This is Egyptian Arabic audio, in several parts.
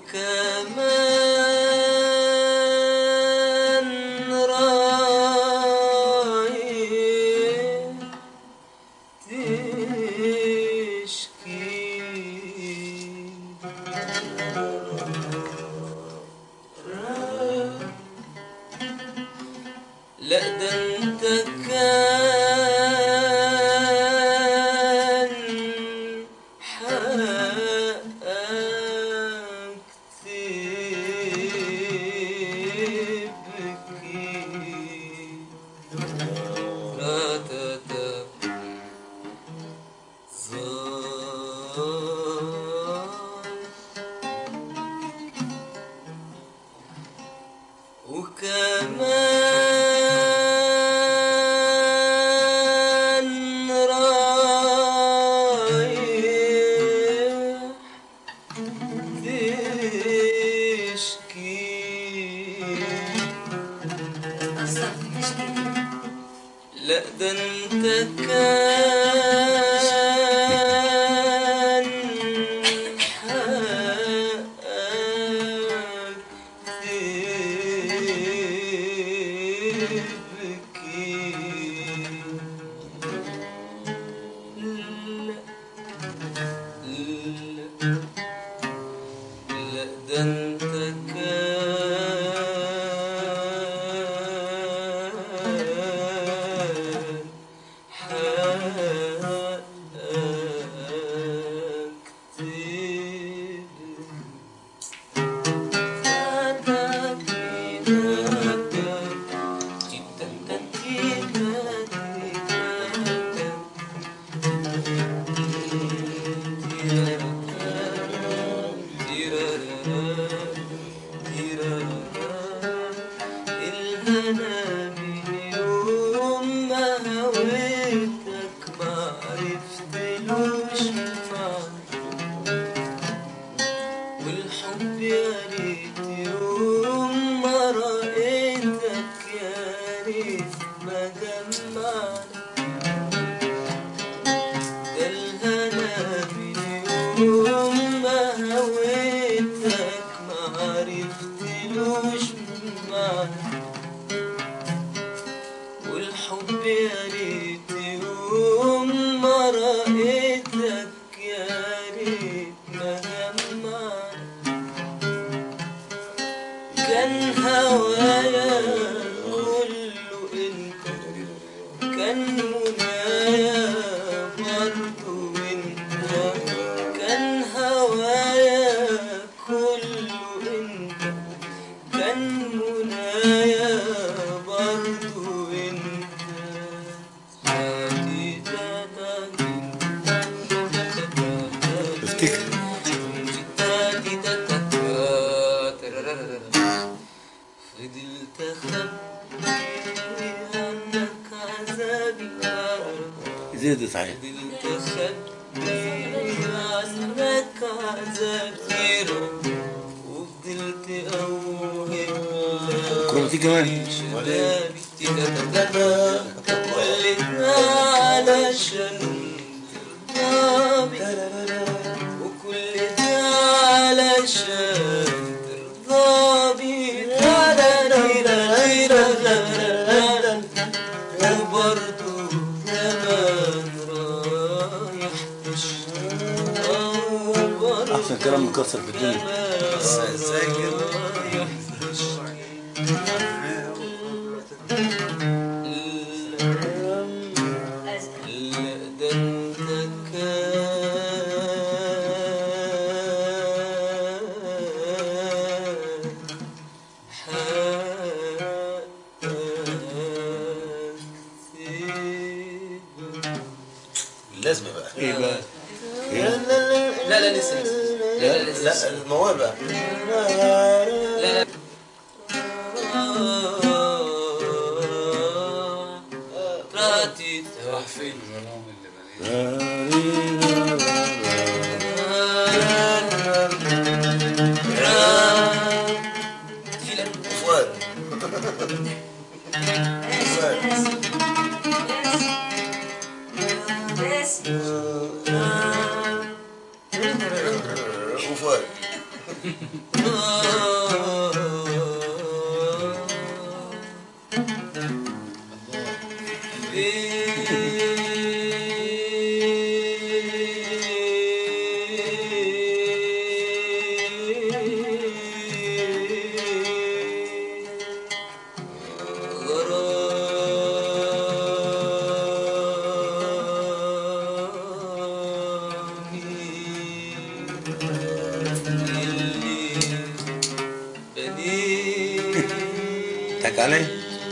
وكمان رايح تشكي لا ده انت كان حقك تبكي راتتا زار وكمان رايح تشكي أصلا تشكي لا ده انت كان حقك تبكي لا لا لا ده انت كان حقك الهنا من يوم ما هويتك ما عرفتلوش معنى والحب يا ريت يوم ما رأيتك يا ريت ما جمعنا ده الهنا من يوم ما هويتك ما عرفتلوش معنى والحب يا ريت يوم ما رأيتك يا ريت ما جمعنا كان هوايا كله انت كان منايا برضو انت كان هوايا كله انت كان منايا برضو انت افتكر فضلت اخبي عنك عذابي زيد صحيح فضلت اخبي عنك عذابي وفضلت اوهم لك كرومتي كمان شبابي كل ده علشان ترضى وكل ده علشان ترضى بي وبرضه كمان رايح تشتاق وبرضه احسن كلام مكسر في الدنيا رايح لا ده انت كان اللازمه بقى ايه بقى لا لا لسه لسه لا لا لسه لا الموال بقى لا لا راتي راح فين فؤاد بس وفؤاد تحكي علي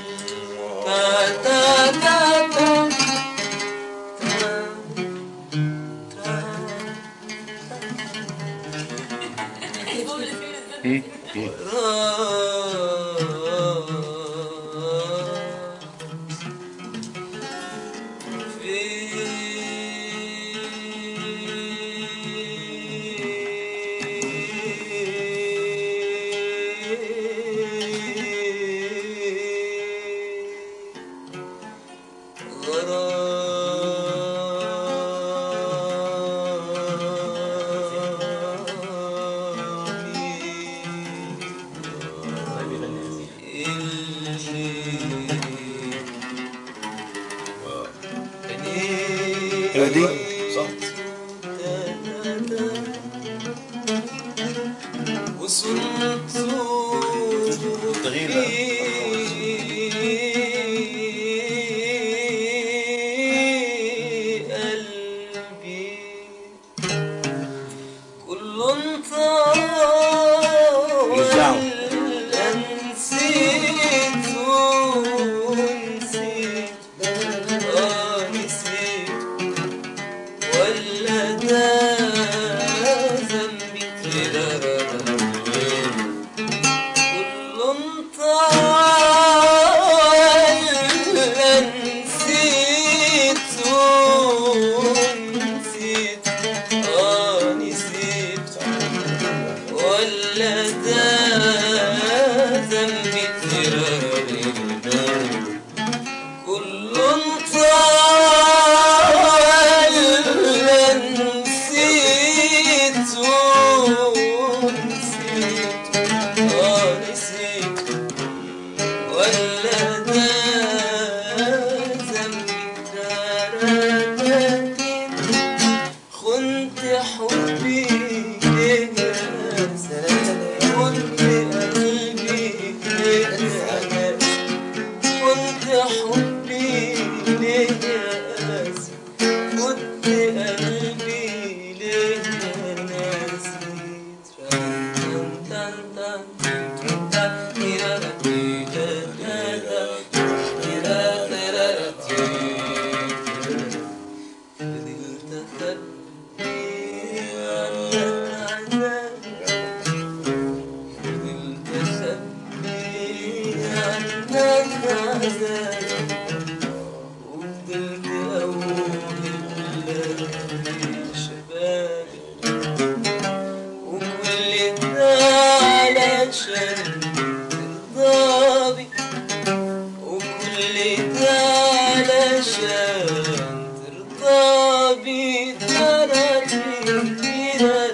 مم. مم. حلوة دي صح وصرت تغيير قلبي كل طال رجعوا. نسيت ونسيت آه نسيت ولا ده ذنبي كل طال نسيت ونسيت آه نسيت ولا ده ذنبي كل طال نسيت ونسيت آه نسيت ولا ده ذنبي خنت حبي ليه يا سلام خنت قلبي ليه يا سلام كنت حبي ليه يا قاسي كنت قلبي ليه يا ناسي تن تن تن تن تيرا تيرا تيرا تيرا تيرا تيرا قدرت أخبي عنك عذاب فضلت أخبي عنك عذاب وفضلت أقول شبابي وكل ده علشان ترضى بي وكل ده علشان ترضى بي ترى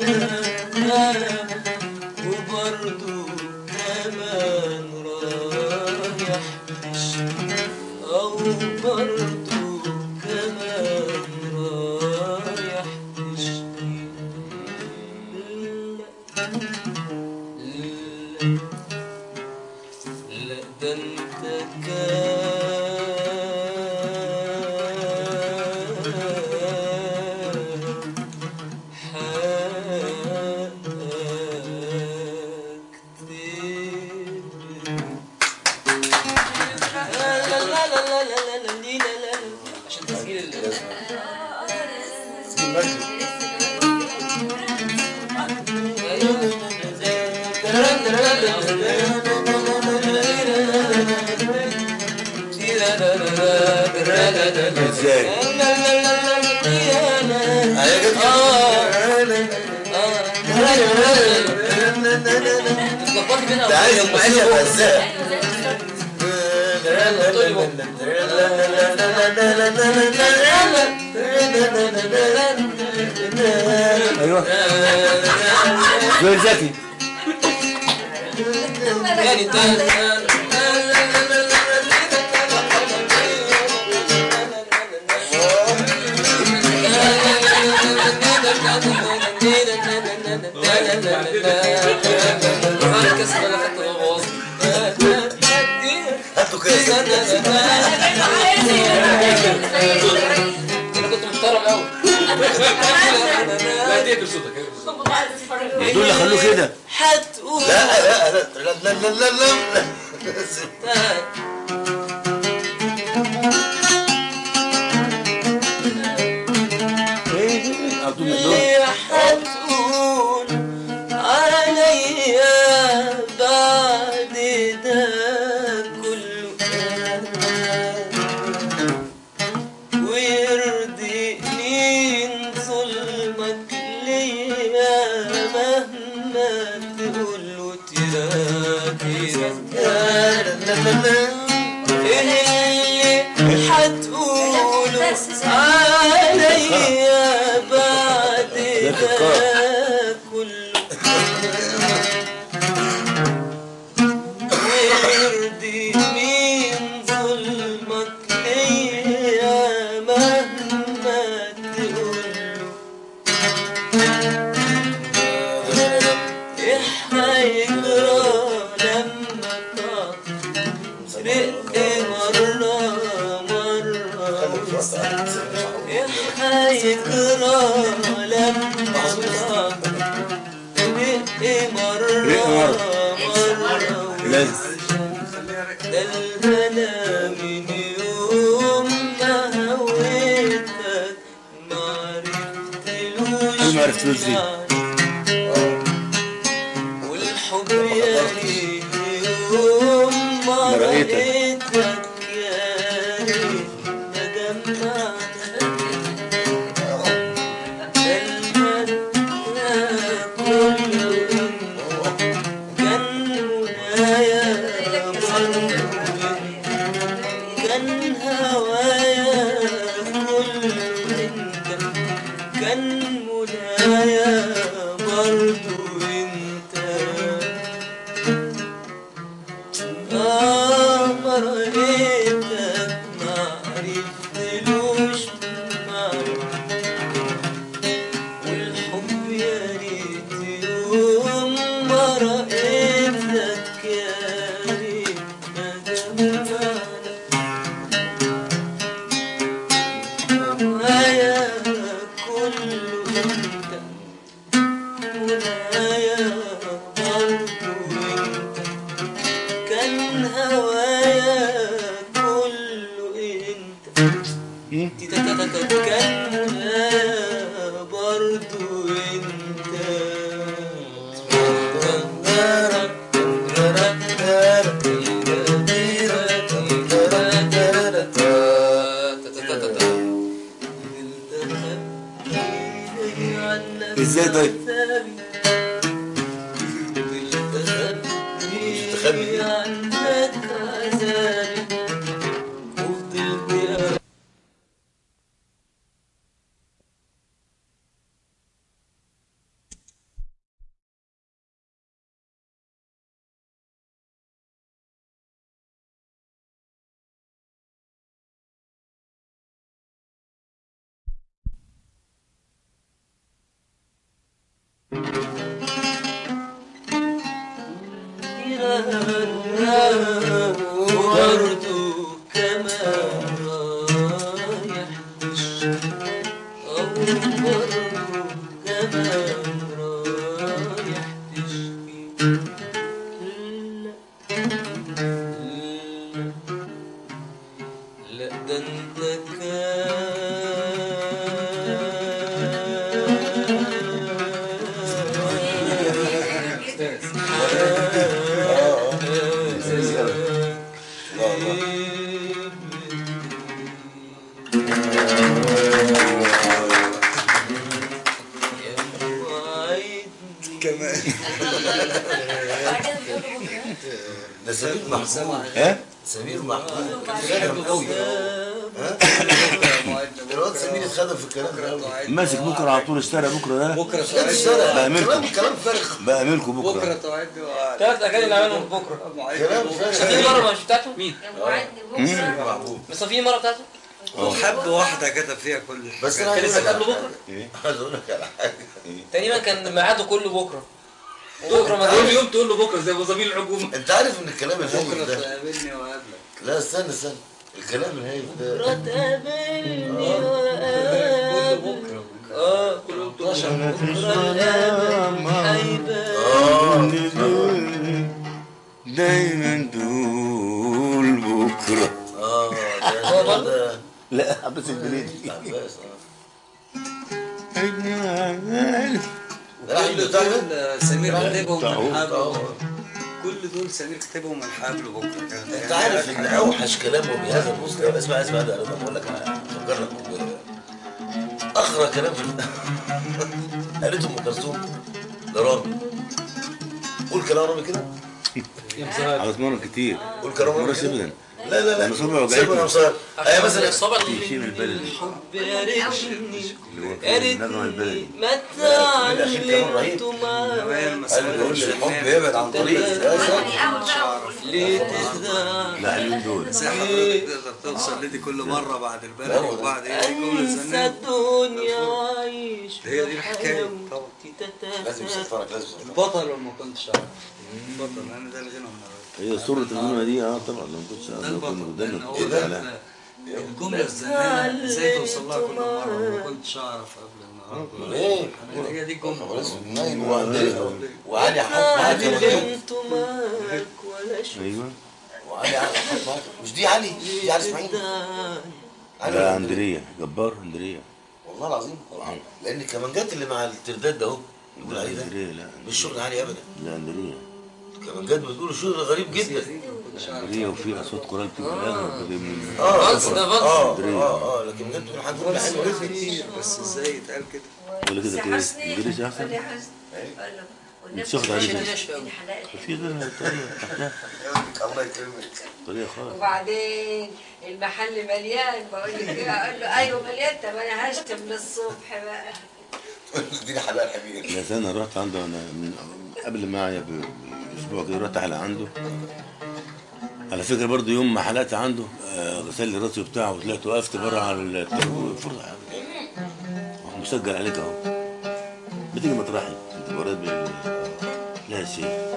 وبرضو كمان رايح تشكي أو برضو كمان رايح تشكي لا لا لا ده انت عشان تسجيل ال- ازاي ده عايز المعيشة فزاع ايوه زويل زكي تاني تاني هاتوا كاس انا كنت محترم قوي لا تقفل صوتك دول اللي خلوه كده هتقول لا لا لا لا لا لا لا عبد المقدور ليه هتقول عليا بعد ده كله ويرضي مين ظلمك ليا مهما تقول وتراكي ايه اللي هتقوله عليا بعد ده كله ويرضي مين ظلمك ليا مهما تقوله ايه هيجرى لما تعطي رق مرة مرة ايه هيجرى لما تعطي رق مرة مرة لازم ده الهنا من يوم ما هويتك ما عرفتلوش أنا ما عرفتلوش دي. والحب يا ريت يوم ما ما رأيتك. رأيتك يا ريت ما جمعنا ده الهنا كله كان منايا برضه كان هوايا كل انت كان منايا برضو انت اه ما رأيتك ما عرفتلوش معرفت والحب يا ريت يوم ما رأيتك يا ريت ما جمعنا هوايا كله انت منايا برضو انت كان هوايا كله انت تيتاتاتا كان منايا برضو انت ازاي طيب؟ تخبي عنك عذابي وفضلت برضو كمان رايح أو برضو كمان رايح تشكي لا لا ده انت كمان ده سمير محمود ها سمير محمود غنم قوي الواد سمير اتخدم في الكلام ده أوي. ماسك بكره على طول اشترى بكره ده بكره لا توعدني تشتغل بأمركم. كلام كلام فارغ بقى ملكه بكره بكره توعدني وقعد. ثلاث اغاني اللي عملهم بكره كلام في فارغ مره مش بتاعته مين وعدني بكره بس في مره بتاعته وحب واحده كتب فيها كل بس انا كان عايز لسه اقول قبله لك بكره عايز اقول لك على حاجه تقريبا كان ميعاده كله بكره بكره ما كل جاش يوم تقول له بكره زي وزميل الحكومه انت عارف ان الكلام الهايف بكره ده تقابلني وقابلك لا استنى استنى الكلام الهايف ده بكره تقابلني كل وقابل بكره اه كل يوم تقول له بكره الامل هيبان اه دايما تقول بكره اه هو ده برضه؟ ده لا عباس الجليدي عباس اه كل دول سمير كاتبهم طاعون. من حبل طاعون. كل دول سمير كاتبهم من حبل بكره كانت انت عارف ان اوحش كلامه بهذا المسلم اسمع اسمع ده انا بقول لك افكر لك اخرى كلام في قالته ام كلثوم لرامي قول كلام رامي كده على اسمرهم كتير قول كلام رامي مرة كده سيبنا لا لا لا أنا صبعي سيبنا وجعتني. يا مصطفى اي مثلا الصبع شيء من البلد الحب يا ريتني اللي هو يا في النغمة ريتني البلدي ما لا، الأخير كمان رهيب. تعلمت معاك قال بيقول لي الحب يبعد عن طريق يا ساتر. ليه تخدع لا حلوين دول ازاي حضرتك تقدر توصل لدي كل مره بعد البلد وبعد ايه جمله انسى زنان الدنيا وعيش هي دي الحكاية طبعا. لازم يسفرك لازم يسفرك البطل وما كنتش عارف البطل انا ده الغنى من هي صورة الغنى دي اه طبعا لو ما كنتش ده لو كنا البطل لان قدامنا هو كنت ده على الجمله الزنانه ازاي توصل لها كل مره ما كنتش اعرف قبل النهارده ليه؟ أنا هي دي الجمله نايم وعندي وعلي حط معاك كمان. علمت معاك ولا شفت ايوه وعلي حط معاك مش دي علي دي علي اسماعيل علي ده ولا اندريا جبار اندريا والله العظيم لان الكمانجات اللي مع الترداد ده اهو بيقول عليه ده اندريا لا مش شغل عالي ابدا لا اندريا الكمانجات بتقول شغل غريب جدا اندريا وفي اصوات قرآن بتبقى الاغلب من اه فانس ده فانس. اه اه اه لكن بجد بتقول حاجه بتقول حلوه جدا كتير بس ازاي يتقال كده ولا كده كده انجليزي احسن مش واخد عليه ده. في غير طريقة تحتها الله يكرمك طريقة خالص وبعدين المحل مليان بقول لك ايه اقول له ايوه مليان طب انا هشتم للصبح بقى اديني حلال حبيبي لا سنة رحت عنده انا من قبل معايا باسبوع كده رحت على عنده على فكرة برضو يوم ما حلقت عنده آه، غسل لي راسي وبتاع وطلعت وقفت بره على التربو فرصة أهو مسجل عليك اهو بتيجي مطرحي انت وراد بال لا يا شيخ